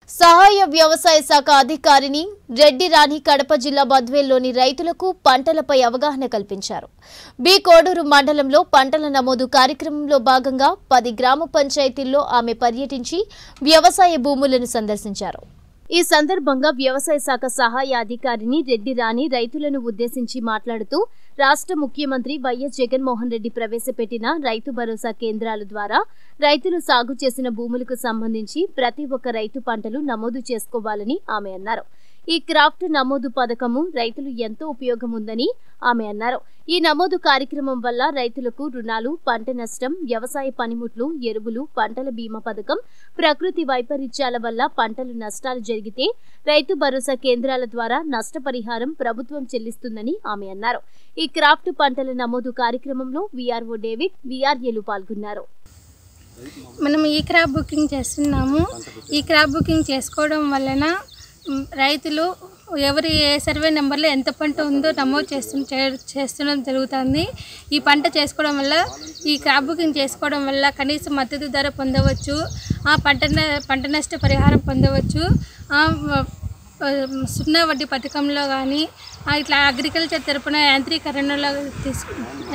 సహాయ వ్యవసాయ శాఖ అధికారిని రెడ్డి రాణి కడప జిల్లా బద్వేల్లోని రైతులకు పంటలపై అవగాహన కల్పించారు బి కోడూరు మండలంలో పంటల నమోదు కార్యక్రమంలో భాగంగా పది గ్రామ పంచాయతీల్లో ఆమె పర్యటించి వ్యవసాయ భూములను సందర్శించారు ఈ సందర్భంగా వ్యవసాయ శాఖ సహాయ అధికారిని రెడ్డి రాణి రైతులను ఉద్దేశించి మాట్లాడుతూ రాష్ట్ర ముఖ్యమంత్రి వైఎస్ జగన్మోహన్ రెడ్డి ప్రవేశపెట్టిన రైతు భరోసా కేంద్రాల ద్వారా రైతులు సాగు చేసిన భూములకు సంబంధించి ప్రతి ఒక్క రైతు పంటలు నమోదు చేసుకోవాలని ఆమె అన్నారు ఈ క్రాఫ్ట్ నమోదు పథకము రైతులు ఎంతో ఉపయోగం ఉందని ఆమె అన్నారు ఈ నమోదు కార్యక్రమం వల్ల రైతులకు రుణాలు పంట నష్టం వ్యవసాయ పనిముట్లు ఎరువులు పంటల బీమా పథకం ప్రకృతి వైపరీత్యాల వల్ల పంటలు నష్టాలు జరిగితే రైతు భరోసా కేంద్రాల ద్వారా నష్టపరిహారం ప్రభుత్వం చెల్లిస్తుందని ఆమె అన్నారు ఈ క్రాఫ్ట్ పంటల నమోదు కార్యక్రమంలో వీఆర్ఓ డేవిడ్ వీఆర్ఏలు పాల్గొన్నారు మనం ఈ క్రాప్ బుకింగ్ చేస్తున్నాము ఈ క్రాప్ బుకింగ్ చేసుకోవడం వలన మ్, రైతులు ఎవరి ఏ సర్వే నెంబర్లో ఎంత పంట ఉందో నమోదు చేస్తు చే- చేస్తడం జరుగుతుంది ఈ పంట చేసుకోవడం వల్ల ఈ క్రాప్ బుకింగ్ చేసుకోవడం వల్ల కనీస మద్దతు ధర పొందవచ్చు ఆ పంట న- పంట నష్ట పరిహారం పొందవచ్చు ఆ, వ- ఆ, సున్నా వడ్డీ పథకంలో కానీ ఇట్లా అగ్రికల్చర్ తరపున యాంత్రీకరణలో తీసుకు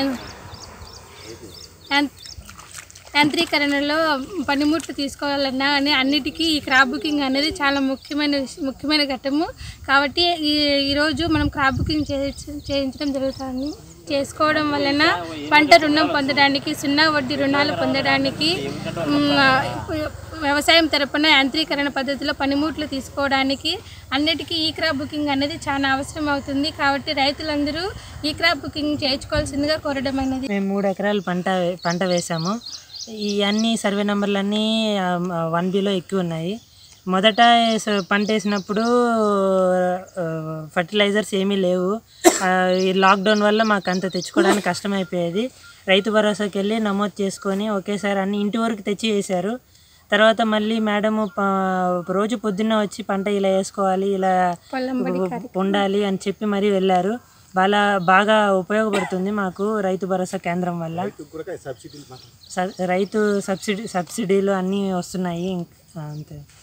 యాం- యాంత్రీకరణలో పనిముట్లు తీసుకోవాలన్నా అని అన్నిటికీ ఈ క్రాప్ బుకింగ్ అనేది చాలా ముఖ్యమైన విష- ముఖ్యమైన ఘట్టము కాబట్టి ఈ ఈరోజు మనం క్రాప్ బుకింగ్ చే- చేయించడం జరుగుతుంది చేసుకోవడం వలన పంట రుణం పొందడానికి సున్నా వడ్డీ రుణాలు పొందడానికి మ్, వ్యవసాయం తరపున యాంత్రీకరణ పద్ధతిలో పనిముట్లు తీసుకోవడానికి అన్నిటికీ ఈ క్రాప్ బుకింగ్ అనేది చాలా అవసరం అవుతుంది కాబట్టి రైతులందరూ ఈ క్రాప్ బుకింగ్ చేయించుకోవాల్సిందిగా కోరడమైనది మేము మూడు ఎకరాలు పంట పంట వేసాము ఈ అన్ని సర్వే నెంబర్లన్నీ వన్ బిలో ఎక్కువ ఉన్నాయి మొదట స- పంట వేసినప్పుడు ఫర్టిలైజర్స్ ఏమీ లేవు ఆ, ఈ లాక్డౌన్ వల్ల మాకు అంత తెచ్చుకోవడానికి కష్టమైపోయేది రైతు భరోసాకి వెళ్ళి నమోదు చేసుకొని ఒకేసారి అన్ని ఇంటి వరకు తెచ్చి వేశారు తర్వాత మళ్ళీ మేడము ప- రోజు పొద్దున్న వచ్చి పంట ఇలా వేసుకోవాలి ఇలా ఉండాలి అని చెప్పి మరీ వెళ్ళారు బాగా బాగా ఉపయోగపడుతుంది మాకు రైతు భరోసా కేంద్రం వల్ల స- రైతు సబ్సిడీ సబ్సిడీలు అన్నీ వస్తున్నాయి ఇంక- అంతే